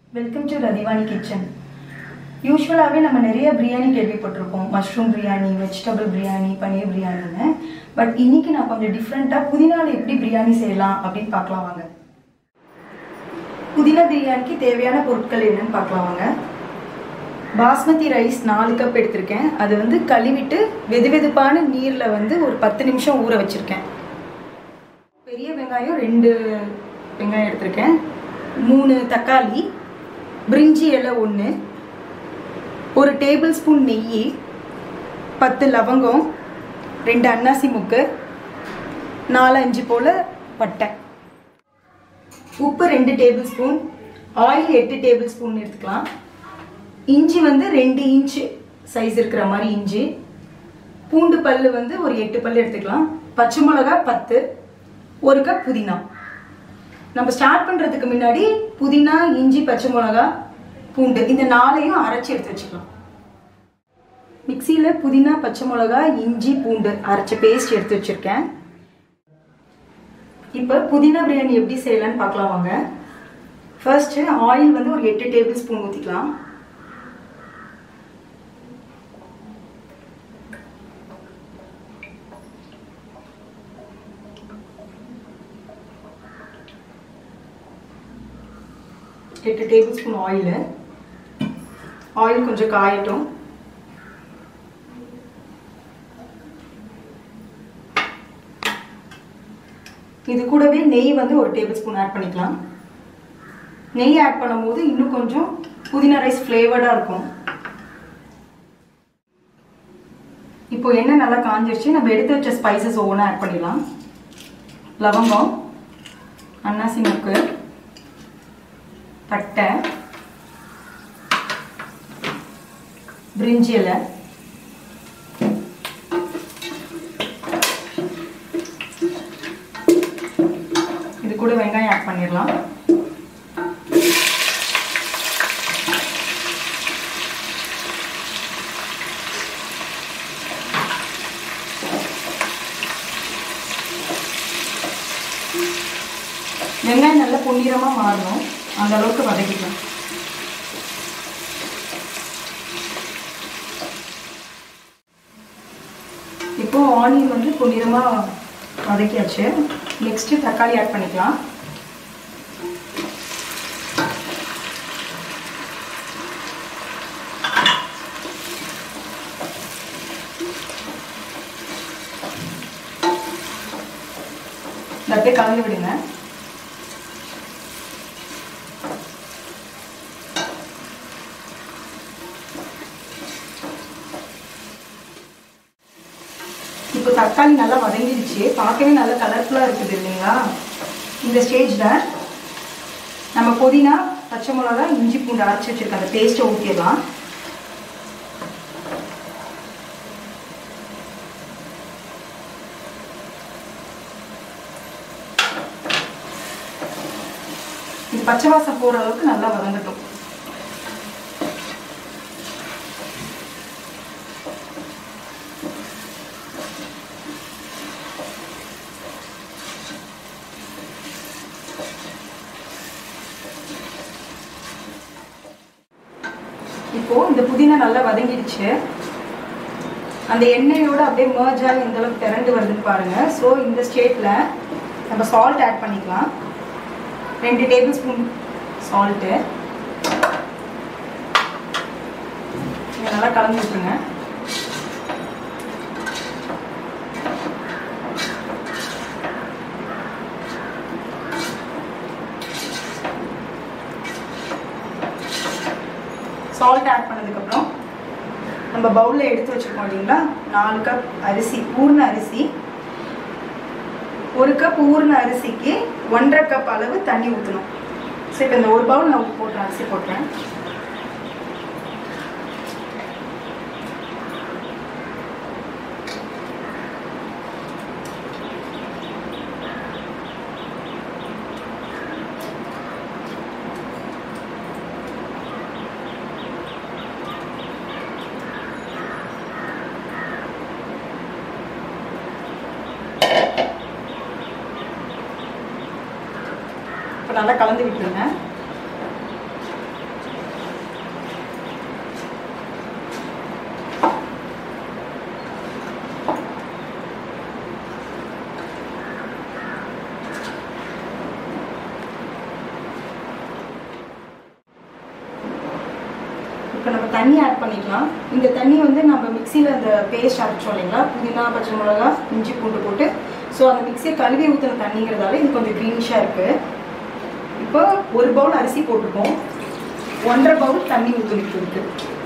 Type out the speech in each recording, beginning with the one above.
Welcome to Rathivani kitchen யூஸ்வலாகவே நம்ம நிறைய பிரியாணி கேள்விப்பட்டிருப்போம் மஷ்ரூம் பிரியாணி வெஜிடபிள் பிரியாணி பன்னீர் பிரியாணின்னு பட் இன்னைக்கு நான் கொஞ்சம் டிஃப்ரெண்ட்டாக புதினால எப்படி பிரியாணி செய்யலாம் அப்படின்னு பார்க்கலாம் வாங்க புதினா பிரியாணிக்கு தேவையான பொருட்கள் என்னன்னு பார்க்கலாம் வாங்க பாஸ்மதி ரைஸ் நாலு கப் எடுத்திருக்கேன் அது வந்து கழுவிட்டு வெது வெதுப்பான நீரில் வந்து ஒரு பத்து நிமிஷம் ஊற வச்சுருக்கேன் பெரிய வெங்காயம் ரெண்டு வெங்காயம் எடுத்திருக்கேன் மூணு தக்காளி பிரிஞ்சி இலை ஒன்று ஒரு டேபிள் ஸ்பூன் நெய் பத்து லவங்கம் ரெண்டு அன்னாசி முக்கு நாலு அஞ்சு போல் பட்டை உப்பு ரெண்டு டேபிள் ஸ்பூன் ஆயில் எட்டு டேபிள் ஸ்பூன் எடுத்துக்கலாம் இஞ்சி வந்து ரெண்டு இன்ச்சு சைஸ் இருக்கிற மாதிரி இஞ்சி பூண்டு பல் வந்து ஒரு எட்டு பல் எடுத்துக்கலாம் பச்சை மிளகா பத்து ஒரு கப் புதினா நம்ம ஸ்டார்ட் பண்ணுறதுக்கு முன்னாடி புதினா இஞ்சி பச்சை மிளகா பூண்டு இந்த நாளையும் அரைச்சி எடுத்து வச்சுக்கலாம் மிக்சியில் புதினா பச்சை மிளகா இஞ்சி பூண்டு அரைச்ச பேஸ்ட் எடுத்து வச்சுருக்கேன் இப்போ புதினா பிரியாணி எப்படி செய்யலாம்னு பார்க்கலாம் வாங்க ஃபர்ஸ்ட் ஆயில் வந்து ஒரு எட்டு டேபிள் ஸ்பூன் ஊற்றிக்கலாம் எட்டு டேபிள் ஸ்பூன் ஆயிலு ஆயில் கொஞ்சம் காயட்டும் இது கூடவே நெய் வந்து ஒரு டேபிள் ஸ்பூன் ஆட் பண்ணிக்கலாம் நெய் ஆட் பண்ணும்போது இன்னும் கொஞ்சம் புதினா ரைஸ் ஃப்ளேவர்டாக இருக்கும் இப்போ எண்ணெய் நல்லா காஞ்சிருச்சு நம்ம எடுத்து வச்ச ஸ்பைசஸ் ஒவ்வொன்றா ஆட் பண்ணிடலாம் லவங்கம் அன்னாசி முக்கு பட்டை பிரிஞ்சி இலை இது கூட வெங்காயம் ஆட் பண்ணிடலாம் வெங்காயம் நல்லா பொன்னிறமாக மாறணும் அந்த அளவுக்கு வதக்கிக்கலாம் இப்போ ஆனியன் வந்து பொன்னிறமாக வதக்கியாச்சு நெக்ஸ்ட்டு தக்காளி ஆட் பண்ணிக்கலாம் இந்த அப்படியே கலந்து விடுங்க இப்போ தக்காளி நல்லா வதங்கிடுச்சு பார்க்கவே நல்லா கலர்ஃபுல்லாக இருக்குது இல்லைங்களா இந்த ஸ்டேஜில் நம்ம புதினா பச்சை மிளகா இஞ்சி பூண்டு அரைச்சி வச்சுருக்க அந்த பேஸ்ட்டை ஊற்றிடலாம் இது பச்சை வாசம் போகிற அளவுக்கு நல்லா வதங்கட்டும் இப்போ இந்த புதினா நல்லா வதங்கிடுச்சு அந்த எண்ணெயோட அப்படியே merge ஆகி இந்த அளவுக்கு திரண்டு வருதுன்னு பாருங்க ஸோ இந்த ஸ்டேட்ல நம்ம சால்ட் ஆட் பண்ணிக்கலாம் ரெண்டு டேபிள் ஸ்பூன் சால்ட்டு நல்லா கலந்து விட்டுருங்க சால்ட் ஆட் பண்ணதுக்கப்புறம் நம்ம பவுலில் எடுத்து வச்சுருக்கோம் இல்லைங்களா நாலு கப் அரிசி ஊர்ன அரிசி ஒரு கப் ஊர்ன அரிசிக்கு ஒன்றரை கப் அளவு தண்ணி ஊற்றணும் சரி இப்போ இந்த ஒரு பவுல் நான் உப்பு போட்டுறேன் அரிசி போட்டுறேன் இப்போ நல்லா கலந்து விட்டுருங்க இப்போ நம்ம தண்ணி ஆட் பண்ணிக்கலாம் இந்த தண்ணி வந்து நம்ம மிக்சியில் அந்த பேஸ்ட் அரைச்சோம் இல்லைங்களா புதினா பச்சை மிளகா இஞ்சி பூண்டு போட்டு ஸோ அந்த மிக்சியை கழுவி ஊற்றின தண்ணிங்கிறதால இது கொஞ்சம் க்ரீனிஷாக இருக்குது இப்போ ஒரு பவுல் அரிசி போட்டிருக்கோம் ஒன்றரை பவுல் தண்ணி ஊற்றிட்டு இருக்கு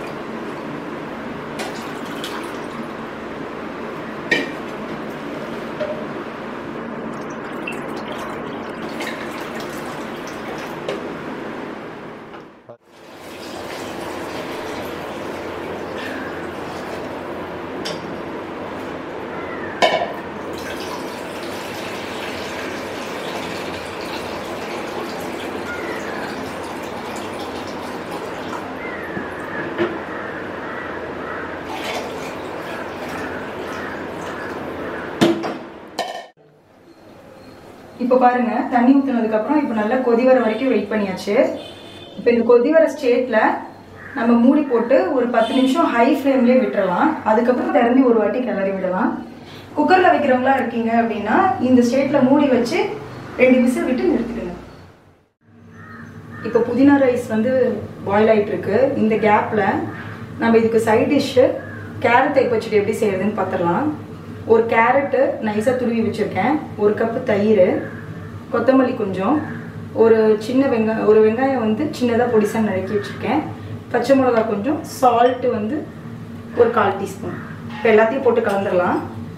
இப்போ பாருங்க தண்ணி ஊற்றுனதுக்கு அப்புறம் இப்போ நல்லா கொதி வர வரைக்கும் வெயிட் பண்ணியாச்சு இப்போ இந்த கொதி வர ஸ்டேட்ல நம்ம மூடி போட்டு ஒரு பத்து நிமிஷம் ஹை ஃப்ளேம்லேயே விட்டுறலாம் அதுக்கப்புறம் திறந்து ஒரு வாட்டி கிளறி விடலாம் குக்கர்ல வைக்கிறவங்களா இருக்கீங்க அப்படின்னா இந்த ஸ்டேட்ல மூடி வச்சு ரெண்டு விசில் விட்டு நிறுத்திடுங்க இப்போ புதினா ரைஸ் வந்து பாயில் ஆயிட்டு இருக்கு இந்த கேப்ல நம்ம இதுக்கு சைட் டிஷ்ஷு கேரட் தைப் வச்சுட்டு எப்படி செய்யறதுன்னு பார்த்துடலாம் ஒரு கேரட்டு நைஸாக துருவி வச்சுருக்கேன் ஒரு கப்பு தயிர் கொத்தமல்லி கொஞ்சம் ஒரு சின்ன வெங்காயம் ஒரு வெங்காயம் வந்து சின்னதாக பொடிசாக நறுக்கி வச்சுருக்கேன் பச்சை மிளகா கொஞ்சம் சால்ட்டு வந்து ஒரு கால் டீஸ்பூன் இப்போ எல்லாத்தையும் போட்டு கலந்துடலாம்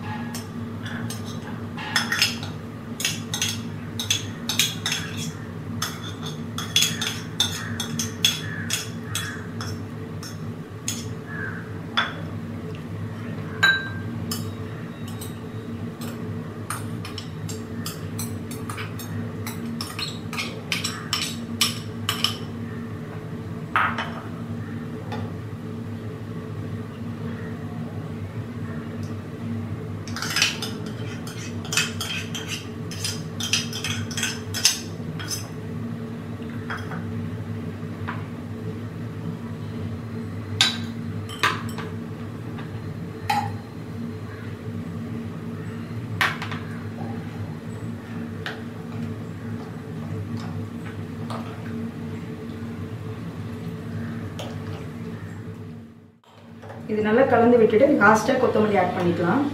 இது நல்லா கலந்து விட்டுட்டு லாஸ்ட்டாக கொத்தமல்லி ஆட் பண்ணிக்கலாம்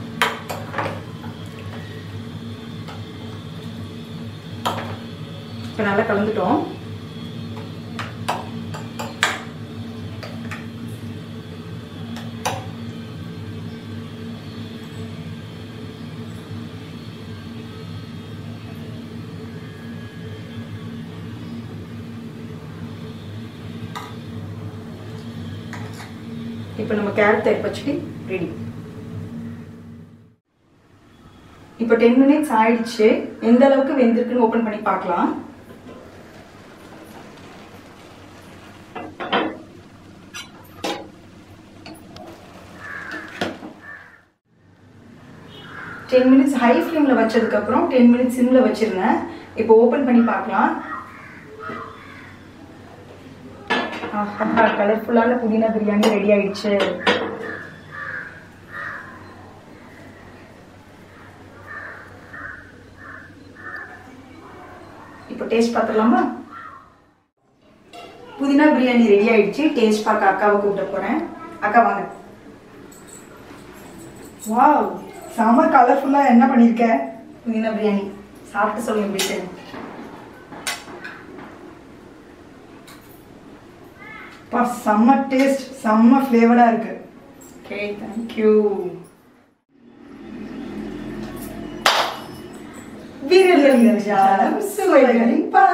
இப்போ நல்லா கலந்துட்டோம் இப்போ நம்ம கேரட் தயிர் பச்சடி ரெடி இப்போ டென் மினிட்ஸ் ஆயிடுச்சு எந்த அளவுக்கு வெந்திருக்குன்னு ஓபன் பண்ணி பார்க்கலாம் டென் மினிட்ஸ் ஹை ஃப்ளேமில் வச்சதுக்கப்புறம் டென் மினிட்ஸ் சிம்மில் வச்சிருந்தேன் இப்போ ஓப்பன் பண்ணி பார்க்கலாம் ஆஹா கலர்ஃபுல்லான புதினா பிரியாணி ரெடி ஆயிடுச்சு இப்போ டேஸ்ட் பார்த்துடலாமா புதினா பிரியாணி ரெடி ஆயிடுச்சு டேஸ்ட் பார்க்க அக்காவை கூப்பிட போறேன் அக்கா வாங்க வாவ் செம கலர்ஃபுல்லா என்ன பண்ணிருக்க புதினா பிரியாணி சாப்பிட்டு சொல்லுங்க எப்படி இருக்கு. பா செம்ம டேஸ்ட் செம்ம ஃப்ளேவரா இருக்கு ஓகே தேங்க்யூ வீரர்களின் ஜாலம் சுவைகளின் பா